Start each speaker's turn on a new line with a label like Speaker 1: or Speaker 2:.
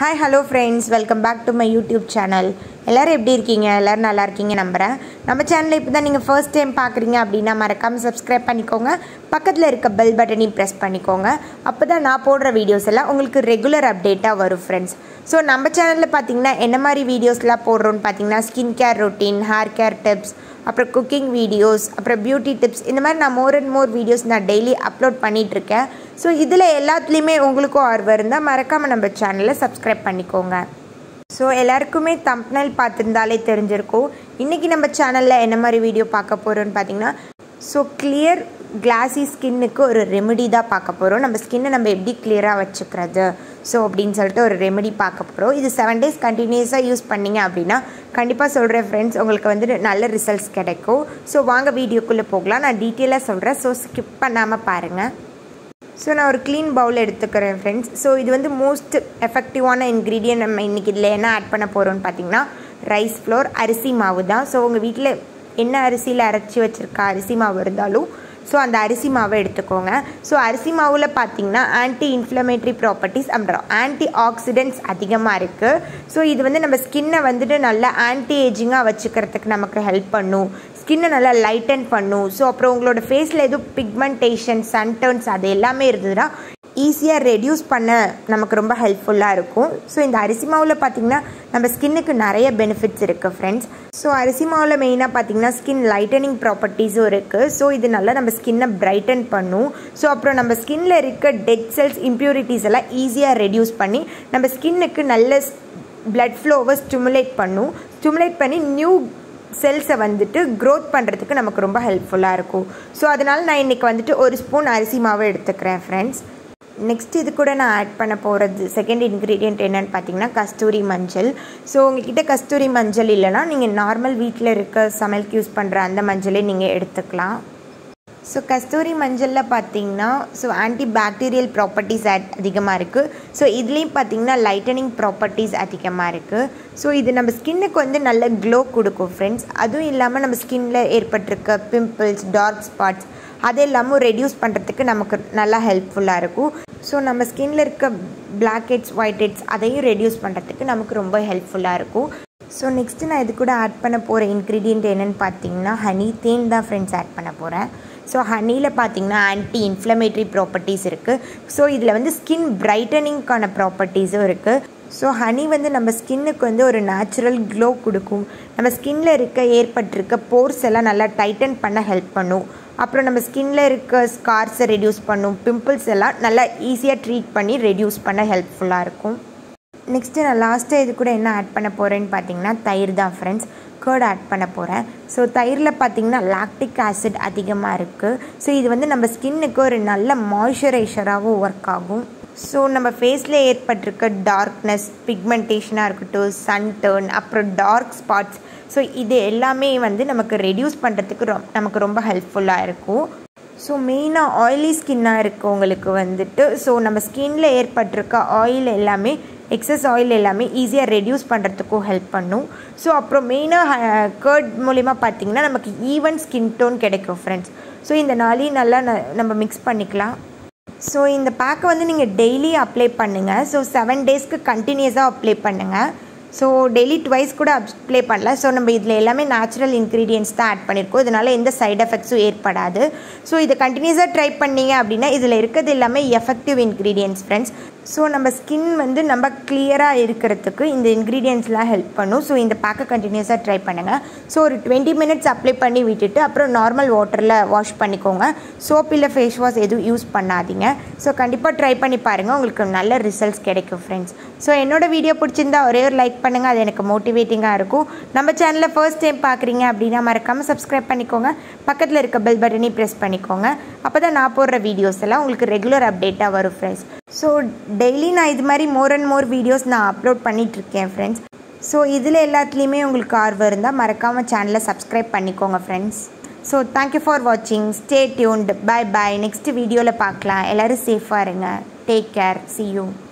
Speaker 1: hi hello friends welcome back to my YouTube channel எல்லோரும் எப்படி இருக்கீங்க எல்லோரும் நல்லா இருக்கீங்க நம்புகிறேன் நம்ம சேனலை இப்போ தான் நீங்கள் ஃபர்ஸ்ட் டைம் பார்க்குறீங்க அப்படின்னா மறக்காமல் சப்ஸ்கிரைப் பண்ணிக்கோங்க பக்கத்தில் இருக்க பெல் பட்டனையும் ப்ரெஸ் பண்ணிக்கோங்க அப்போ தான் நான் போடுற வீடியோஸ் எல்லாம் உங்களுக்கு ரெகுலர் அப்டேட்டாக வரும் ஃப்ரெண்ட்ஸ் ஸோ நம்ம சேனலில் பார்த்தீங்கன்னா என்ன மாதிரி வீடியோஸ்லாம் போடுறோன்னு பார்த்தீங்கன்னா skin care routine hair care tips அப்புறம் குக்கிங் வீடியோஸ் அப்புறம் பியூட்டி டிப்ஸ் இந்த மாதிரி நான் மோர் அண்ட் மோர் வீடியோஸ் நான் டெய்லி அப்லோட் பண்ணிகிட்ருக்கேன் ஸோ இதில் எல்லாத்துலேயுமே உங்களுக்கும் ஆர்வம் இருந்தால் மறக்காமல் நம்ம சேனலை சப்ஸ்கிரைப் பண்ணிக்கோங்க ஸோ எல்லாருக்குமே தம்ப்னல் பார்த்துருந்தாலே தெரிஞ்சிருக்கும் இன்றைக்கி நம்ம சேனலில் என்ன மாதிரி வீடியோ பார்க்க போகிறோன்னு பார்த்தீங்கன்னா ஸோ கிளியர் கிளாஸி ஸ்கின்னுக்கு ஒரு ரெமெடி தான் பார்க்க போகிறோம் நம்ம ஸ்கின்னை நம்ம எப்படி கிளியராக வச்சுக்கிறது ஸோ அப்படின்னு சொல்லிட்டு ஒரு ரெமெடி பார்க்க போகிறோம் இது செவன் டேஸ் கண்டினியூஸாக யூஸ் பண்ணிங்க அப்படின்னா கண்டிப்பாக சொல்கிறேன் ஃப்ரெண்ட்ஸ் உங்களுக்கு வந்துட்டு நல்ல ரிசல்ட்ஸ் கிடைக்கும் ஸோ வாங்க வீடியோக்குள்ளே போகலாம் நான் டீட்டெயிலாக சொல்கிறேன் ஸோ ஸ்கிப் பண்ணாமல் பாருங்கள் ஸோ நான் ஒரு க்ளீன் பவுல் எடுத்துக்கிறேன் ஃப்ரெண்ட்ஸ் ஸோ இது வந்து மோஸ்ட் எஃபெக்டிவான இன்க்ரீடியன்ட் நம்ம இன்றைக்கி இதில் என்ன ஆட் பண்ண போகிறோம்னு பார்த்தீங்கன்னா ரைஸ் ஃப்ளோர் அரிசி மாவு தான் ஸோ உங்கள் வீட்டில் என்ன அரிசியில் அரைச்சி வச்சுருக்க அரிசி மாவு இருந்தாலும் ஸோ அந்த அரிசி மாவை எடுத்துக்கோங்க ஸோ அரிசி மாவில் பார்த்தீங்கன்னா ஆன்டி இன்ஃப்ளமேட்ரி ப்ராப்பர்ட்டிஸ் அப்புறம் ஆன்டி ஆக்சிடென்ட்ஸ் அதிகமாக இருக்குது ஸோ இது வந்து நம்ம ஸ்கின்னை வந்துட்டு நல்லா ஆன்டி ஏஜிங்காக வச்சுக்கிறதுக்கு நமக்கு ஹெல்ப் பண்ணும் ஸ்கின்னை நல்லா லைட்டன் பண்ணும் ஸோ அப்புறம் உங்களோட ஃபேஸில் எதுவும் பிக்மெண்டேஷன் சன்டர்ன்ஸ் அது எல்லாமே இருந்ததுன்னா ஈஸியாக ரெடியூஸ் பண்ண நமக்கு ரொம்ப ஹெல்ப்ஃபுல்லாக இருக்கும் ஸோ இந்த அரிசி மாவில் பார்த்திங்கன்னா நம்ம ஸ்கின்னுக்கு நிறைய பெனிஃபிட்ஸ் இருக்குது ஃப்ரெண்ட்ஸ் ஸோ அரிசி மாவில் மெயினாக பார்த்திங்கன்னா ஸ்கின் லைட்டனிங் ப்ராப்பர்ட்டிஸும் இருக்குது ஸோ இது நல்லா நம்ம ஸ்கின்னை பிரைட்டன் பண்ணும் ஸோ அப்புறம் நம்ம ஸ்கின்னில் இருக்க டெட் செல்ஸ் இம்ப்யூரிட்டிஸ் எல்லாம் ஈஸியாக ரெடியூஸ் பண்ணி நம்ம ஸ்கின்னுக்கு நல்ல பிளட் ஃப்ளோவை ஸ்டிமுலேட் பண்ணும் ஸ்டிமுலேட் பண்ணி நியூ செல்ஸை வந்துட்டு க்ரோத் பண்ணுறதுக்கு நமக்கு ரொம்ப ஹெல்ப்ஃபுல்லாக இருக்கும் ஸோ அதனால் நான் இன்றைக்கி வந்துட்டு ஒரு ஸ்பூன் அரிசி மாவு எடுத்துக்கிறேன் ஃப்ரெண்ட்ஸ் நெக்ஸ்ட் இது கூட நான் ஆட் பண்ண போகிறது செகண்ட் இன்க்ரீடியண்ட் என்னென்னு பார்த்தீங்கன்னா கஸ்தூரி மஞ்சள் ஸோ உங்ககிட்ட கஸ்தூரி மஞ்சள் இல்லைனா நீங்கள் நார்மல் வீட்டில் இருக்க சமையலுக்கு யூஸ் பண்ணுற அந்த மஞ்சளே நீங்கள் எடுத்துக்கலாம் ஸோ கஸ்தூரி மஞ்சளில் பார்த்தீங்கன்னா ஸோ ஆன்டி பாக்டீரியல் ப்ராப்பர்ட்டிஸ் அதிகமாக இருக்குது ஸோ இதுலேயும் பார்த்தீங்கன்னா லைட்டனிங் ப்ராப்பர்ட்டிஸ் அதிகமாக இருக்குது ஸோ இது நம்ம ஸ்கின்னுக்கு வந்து நல்ல க்ளோ கொடுக்கும் ஃப்ரெண்ட்ஸ் அதுவும் இல்லாமல் நம்ம ஸ்கின்னில் ஏற்பட்டிருக்க பிம்பிள்ஸ் டார்க் ஸ்பாட்ஸ் அது எல்லாமும் ரெடியூஸ் பண்ணுறதுக்கு நமக்கு நல்லா ஹெல்ப்ஃபுல்லாக இருக்கும் ஸோ நம்ம ஸ்கின்னில் இருக்க பிளாக் ஹெட்ஸ் ஒயிட் ஹெட்ஸ் அதையும் ரெடியூஸ் பண்ணுறதுக்கு நமக்கு ரொம்ப ஹெல்ப்ஃபுல்லாக இருக்கும் ஸோ நெக்ஸ்ட்டு நான் இது கூட ஆட் பண்ண போகிற இன்க்ரீடியண்ட் என்னென்னு பார்த்தீங்கன்னா ஹனி தேன் தான் ஃப்ரெண்ட்ஸ் ஆட் பண்ண போகிறேன் ஸோ ஹனியில் பார்த்தீங்கன்னா ஆன்டி இன்ஃப்ளமேட்ரி ப்ராப்பர்ட்டிஸ் இருக்குது ஸோ இதில் வந்து ஸ்கின் பிரைட்டனிங்க்கான ப்ராப்பர்ட்டிஸும் இருக்குது ஸோ ஹனி வந்து நம்ம ஸ்கின்னுக்கு வந்து ஒரு நேச்சுரல் க்ளோ கொடுக்கும் நம்ம ஸ்கின்னில் இருக்க ஏற்பட்டிருக்க போர்ஸ் எல்லாம் நல்லா டைட்டன் பண்ண ஹெல்ப் பண்ணும் அப்புறம் நம்ம ஸ்கின்னில் இருக்க ஸ்கார்ஸை ரெடியூஸ் பண்ணும் பிம்பிள்ஸ் எல்லாம் நல்லா ஈஸியாக ட்ரீட் பண்ணி ரெடியூஸ் பண்ண ஹெல்ப்ஃபுல்லாக இருக்கும் நெக்ஸ்ட்டு நான் லாஸ்ட்டாக இது கூட என்ன ஆட் பண்ண போகிறேன்னு பார்த்தீங்கன்னா தயிர் தான் ஃப்ரெண்ட்ஸ் கேர்ட் ஆட் பண்ண போகிறேன் ஸோ தயிரில் பார்த்தீங்கன்னா லாக்டிக் ஆசிட் அதிகமாக இருக்குது ஸோ இது வந்து நம்ம ஸ்கின்னுக்கு ஒரு நல்ல மாய்ஸ்சரைசராகவும் ஒர்க் ஆகும் ஸோ நம்ம ஃபேஸில் ஏற்பட்டிருக்க டார்க்னஸ் பிக்மெண்டேஷனாக இருக்கட்டும் சன் டேர்ன் அப்புறம் டார்க் ஸ்பாட்ஸ் ஸோ இது எல்லாமே வந்து நமக்கு ரெடியூஸ் பண்ணுறதுக்கு ரொ நமக்கு ரொம்ப ஹெல்ப்ஃபுல்லாக இருக்கும் ஸோ மெயினாக ஆயிலி ஸ்கின்னாக இருக்கவங்களுக்கு வந்துட்டு ஸோ நம்ம ஸ்கின்ல ஏற்பட்டிருக்க ஆயில் எல்லாமே எக்ஸஸ் ஆயில் எல்லாமே ஈஸியாக ரெடியூஸ் பண்ணுறதுக்கும் ஹெல்ப் பண்ணும் ஸோ அப்புறம் மெயினாக கேர்ட் மூலிமா பார்த்திங்கன்னா நமக்கு ஈவன் ஸ்கின் டோன் கிடைக்கும் ஃப்ரெண்ட்ஸ் ஸோ இந்த நாளையும் நல்லா நம்ம மிக்ஸ் பண்ணிக்கலாம் ஸோ இந்த பேக்கை வந்து நீங்கள் டெய்லி அப்ளை பண்ணுங்கள் ஸோ செவன் டேஸ்க்கு கண்டினியூஸாக அப்ளை பண்ணுங்கள் ஸோ டெய்லி ட்வைஸ் கூட அப்ளை பண்ணல ஸோ நம்ம இதில் எல்லாமே நேச்சுரல் இன்க்ரீடியன்ஸ் தான் ஆட் பண்ணியிருக்கோம் இதனால் எந்த சைட் எஃபெக்ட்ஸும் ஏற்படாது ஸோ இதை கண்டினியூஸாக ட்ரை பண்ணீங்க அப்படின்னா இதில் இருக்கிறது எல்லாமே எஃபெக்டிவ் இன்க்ரீடியன்ஸ் ஃப்ரெண்ட்ஸ் ஸோ நம்ம ஸ்கின் வந்து நம்ம கிளியராக இருக்கிறதுக்கு இந்த இன்க்ரீடியன்ஸ்லாம் ஹெல்ப் பண்ணும் ஸோ இந்த பேக்கை கண்டினியூஸாக ட்ரை பண்ணுங்கள் ஸோ ஒரு டுவெண்ட்டி மினிட்ஸ் அப்ளை பண்ணி விட்டுட்டு அப்புறம் நார்மல் வாட்டரில் வாஷ் பண்ணிக்கோங்க சோப் இல்லை ஃபேஸ் வாஷ் எதுவும் யூஸ் பண்ணாதீங்க ஸோ கண்டிப்பாக ட்ரை பண்ணி பாருங்கள் உங்களுக்கு நல்ல ரிசல்ட்ஸ் கிடைக்கும் ஃப்ரெண்ட்ஸ் ஸோ என்னோட வீடியோ பிடிச்சிருந்தா ஒரே ஒரு லைக் பண்ணுங்கள் அது எனக்கு மோட்டிவேட்டிங்காக இருக்கும் நம்ம சேனலில் ஃபர்ஸ்ட் டைம் பார்க்குறீங்க அப்படின்னா மறக்காமல் சப்ஸ்கிரைப் பண்ணிக்கோங்க பக்கத்தில் இருக்க பெல் பட்டனையும் ப்ரெஸ் பண்ணிக்கோங்க அப்போ தான் நான் போடுற வீடியோஸ் எல்லாம் உங்களுக்கு ரெகுலர் அப்டேட்டாக வரும் ஃப்ரெண்ட்ஸ் ஸோ டெய்லி நான் இது மாதிரி மோர் அண்ட் மோர் வீடியோஸ் நான் அப்லோட் பண்ணிகிட்ருக்கேன் ஃப்ரெண்ட்ஸ் ஸோ இதில் எல்லாத்துலேயுமே உங்களுக்கு ஆர்வம் இருந்தால் மறக்காமல் சேனலை சப்ஸ்கிரைப் பண்ணிக்கோங்க ஃப்ரெண்ட்ஸ் ஸோ தேங்க்யூ ஃபார் வாட்சிங் stay tuned bye bye next வீடியோவில் பார்க்கலாம் எல்லோரும் சேஃபாக இருங்க டேக் கேர் சி யூ